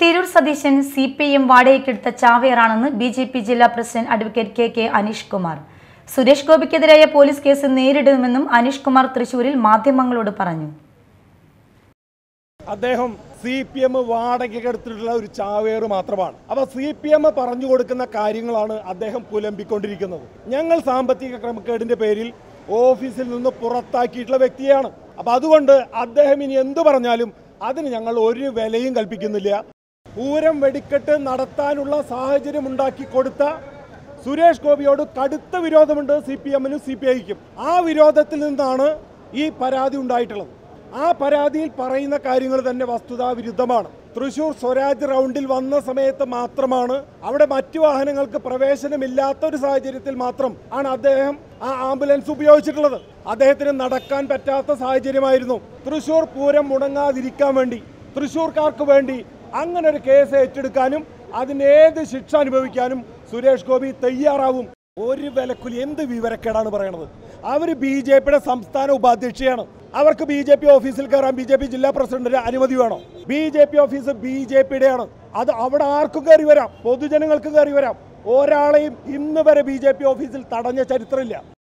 Tirur Satheesan C P M വാടകയ്ക്കെടുത്ത ചാവേറാണെന്ന് B J P ജില്ലാ president advocate K K Aneesh Kumar Suresh ഗോപിക്കെതിരായ പോലീസ് കേസ് നേരിടുമെന്നും അനീഷ് കുമാർ തൃശൂരിൽ മാധ്യമങ്ങളോട് പറഞ്ഞു അദ്ദേഹം സി പി എം വാടകയ്ക്ക് എടുത്തിട്ടുള്ള ഒരു ചാവേറ് മാത്രമാണ് അപ്പൊ സി പി എം പറഞ്ഞു കൊടുക്കുന്ന കാര്യങ്ങളാണ് അദ്ദേഹം പുലമ്പിക്കൊണ്ടിരിക്കുന്നത് ഞങ്ങൾ സാമ്പത്തിക ക്രമക്കേടിന്റെ പേരിൽ ഓഫീസിൽ നിന്ന് പുറത്താക്കിയിട്ടുള്ള വ്യക്തിയാണ് അപ്പൊ അതുകൊണ്ട് അദ്ദേഹം ഇനി എന്തു പറഞ്ഞാലും അതിന് ഞങ്ങൾ ഒരു വിലയും കൽപ്പിക്കുന്നില്ല പൂരം വെടിക്കെട്ട് നടത്താനുള്ള സാഹചര്യം ഉണ്ടാക്കി കൊടുത്ത സുരേഷ് ഗോപിയോട് കടുത്ത വിരോധമുണ്ട് സി പി എമ്മിനും സി പി ഐക്കും ആ വിരോധത്തിൽ നിന്നാണ് ഈ പരാതി ഉണ്ടായിട്ടുള്ളത് ആ പരാതിയിൽ പറയുന്ന കാര്യങ്ങൾ തന്നെ വസ്തുതാ വിരുദ്ധമാണ് തൃശൂർ സ്വരാജ് റൗണ്ടിൽ വന്ന സമയത്ത് മാത്രമാണ് അവിടെ മറ്റു വാഹനങ്ങൾക്ക് പ്രവേശനമില്ലാത്ത ഒരു സാഹചര്യത്തിൽ മാത്രം ആണ് അദ്ദേഹം ആ ആംബുലൻസ് ഉപയോഗിച്ചിട്ടുള്ളത് അദ്ദേഹത്തിന് നടക്കാൻ പറ്റാത്ത സാഹചര്യമായിരുന്നു തൃശൂർ പൂരം മുടങ്ങാതിരിക്കാൻ വേണ്ടി തൃശൂർക്കാർക്ക് വേണ്ടി അങ്ങനെ ഒരു കേസ് ഏറ്റെടുക്കാനും അതിന് ഏത് ശിക്ഷ അനുഭവിക്കാനും സുരേഷ് ഗോപി തയ്യാറാവും ഒരു വിലക്കുലി എന്ത് വിവരക്കേടാണ് പറയണത് അവർ ബി ജെ പിയുടെ സംസ്ഥാന ഉപാധ്യക്ഷയാണ് അവർക്ക് ബി ജെ പി ഓഫീസിൽ കയറാൻ ബി ജെ പി ജില്ലാ പ്രസിഡന്റിന് അനുമതി വേണം B J P office B J പിയുടെയാണ് അത് അവിടെ ആർക്കും കയറി വരാം പൊതുജനങ്ങൾക്ക് കയറി വരാം ഒരാളെയും ഇന്ന് വരെ ബി ജെ പി ഓഫീസിൽ തടഞ്ഞ ചരിത്രമില്ല